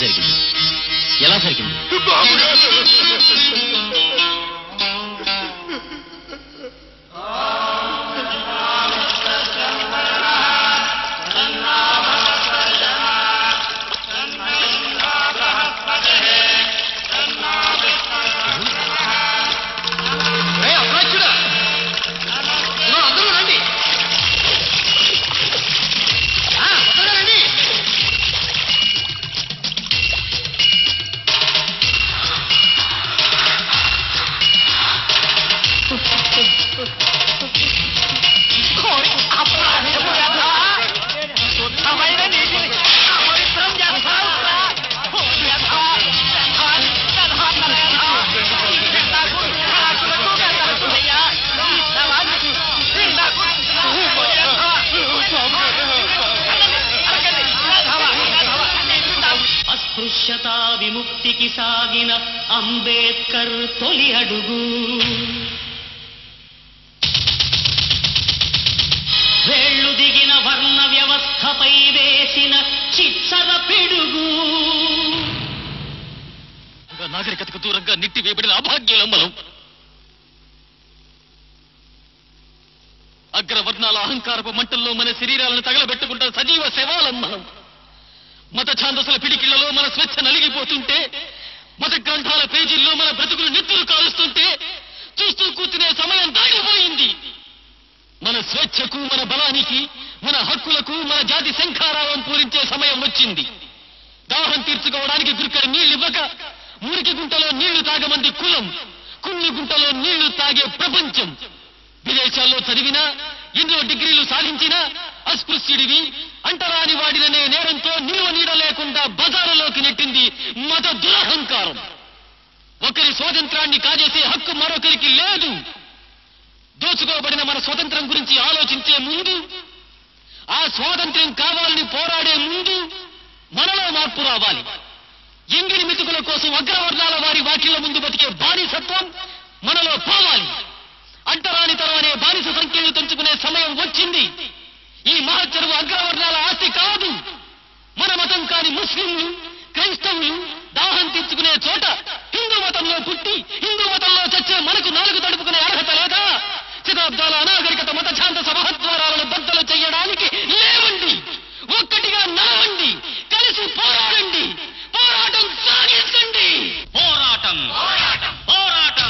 జరిగింది ఎలా జరిగింది ఏయ్, అప్రాచ్యుడా! ఇదిగో అందరూ రండి ఆ, తొందరగా రండి కోరి అప్రాచ్యపు వ్యధ! శుద్ధమైన నీటిని అపవిత్రం చేస్తావురా! ఓ వ్యధ! వ్యధ! వ్యధ! వ్యధ! నాకు రాకులకు వ్యధలకు అయ్యా! ఈ శవాన్ని నాకు ఓ వ్యధ! అరగండి! వ్యధవ! వ్యధవ! నిన్ను అస్పృశ్యతా విముక్తికి సాగిన అంబేద్కర్ తొలి అడుగు వేళ్లు దిగిన వర్ణ వ్యవస్థపై వేసిన చిచ్చర పిడుగు నాగరికతకు దూరంగా నిట్టి వేయబడిన అభాగ్యులం మనం అగ్రవర్ణాల అహంకారపు మంటల్లో మన శరీరాలను తగలబెట్టుకుంటున్న సజీవ శవాలం మనం మత ఛాందసుల పిడికిళ్లలో మన స్వేచ్ఛ నలిగిపోతుంటే మత గ్రంథాల పేజీల్లో మన బ్రతుకులు నెత్తులు కాలుస్తుంటే చూస్తూ కూర్చునే సమయం దాటిపోయింది మన స్వేచ్ఛకు మన బలానికి మన హక్కులకు మన జాతి శంఖారావం పూరించే సమయం వచ్చింది దాహం తీర్చుకోవడానికి గురికడి నీళ్ళివ్వక మురికి గుంటలో నీళ్లు తాగమంది కులం కుళ్ళి గుంటలో నీళ్లు తాగే ప్రపంచం విదేశాల్లో చదివినా ఎన్నో డిగ్రీలు సాధించినా అస్పృశ్యుడివి అంటరాని వాడిననే నేరంతో నిలువ నీడ లేకుండా బజారులోకి నెట్టింది మత దురహంకారం ఒకరి స్వాతంత్రాన్ని కాజేసే హక్కు మరొకరికి లేదు దోచుకోబడిన మన స్వతంత్రం గురించి ఆలోచించే ముందు ఆ స్వాతంత్ర్యం కావాలని పోరాడే ముందు మనలో మార్పు రావాలి ఎంగిలి మితుకుల కోసం అగ్రవర్ణాల వారి వాకిళ్ల ముందు బతికే బానిసత్వం మనలో పోవాలి అంటరానితనం అనే బానిస సంఖ్యలు తెంచుకునే సమయం వచ్చింది ఈ మహచ్చరువు అగ్రవర్ణాల ఆస్తి కాదు మన మతం కాని ముస్లింలు క్రైస్తవులు దాహం తీర్చుకునే చోట హిందూ మతంలో పుట్టి హిందూ మతంలో చచ్చే మనకు నాలుగు తడుపుకునే అర్హత లేదా శతాబ్దాల అనాగరికత మత శాంత సభద్వారాలను బద్దలు చేయడానికి లేవండి ఒక్కటిగా నడవండి కలిసి పోరాడండి పోరాటం సాగించండి పోరాటం పోరాటం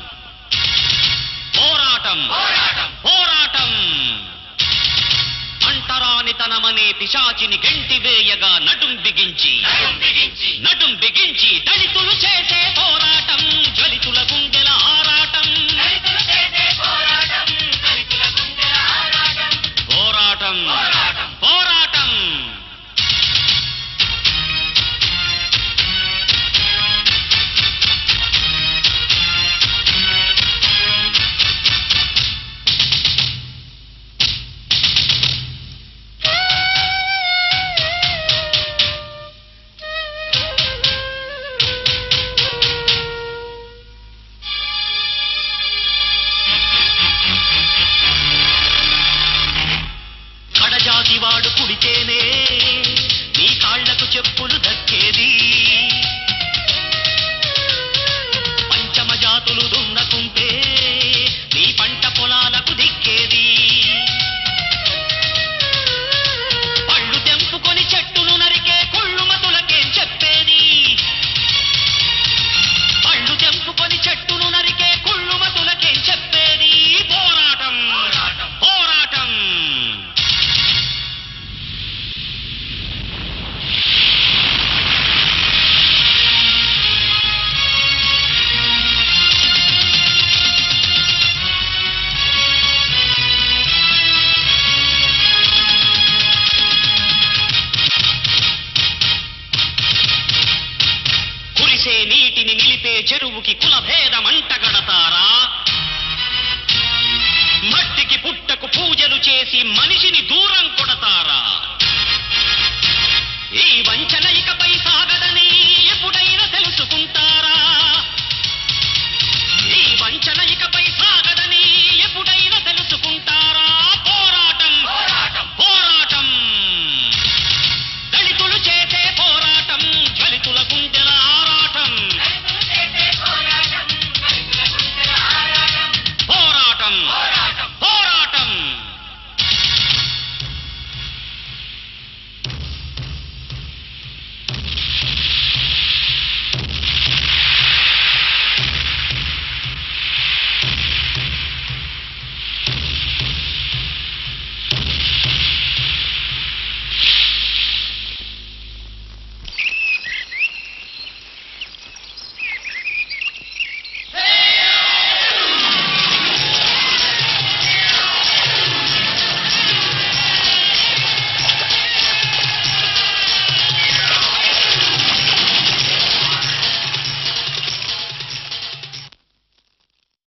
పోరాటం పోరాటం అంటరానితనమనే పిశాచిని గెంటివేయగా నడుం బిగించి నడుం బిగించి దళితులు చేసే పోరాటం దళితుల గుండెల ఆరాటం పోరాటం పోరాటం కడజాతి వాడు పుడితేనే నీ కాళ్లకు చెప్పులు దక్కేది పంచమ జాతులు దున్నకుంటే నీ పంట పొలాలకు దిక్కేది పళ్ళు తెంపుకొని చెట్టును నరికే కుళ్ళు మతులకేం చెప్పేది పళ్ళు తెంపుకొని చెట్టును నరికే కుళ్ళు మతులకేం చెప్పేది పోరాటం పోరాటం కురిసే నీటిని నిలిపే చెరువుకి కులభేదం అంటగడతారా మట్టికి పుట్టకు పూజలు చేసి మనిషిని దూరం కొడతారా ఈ వంచన ఇకపై సాగదని ఎప్పుడైనా తెలుసుకుంటారా ఈ వంచన ఇకపై సాగదని ఎప్పుడైనా తెలుసుకుంటారా పోరాటం పోరాటం దళితులు చేసే పోరాటం దళితుల స్వాగతం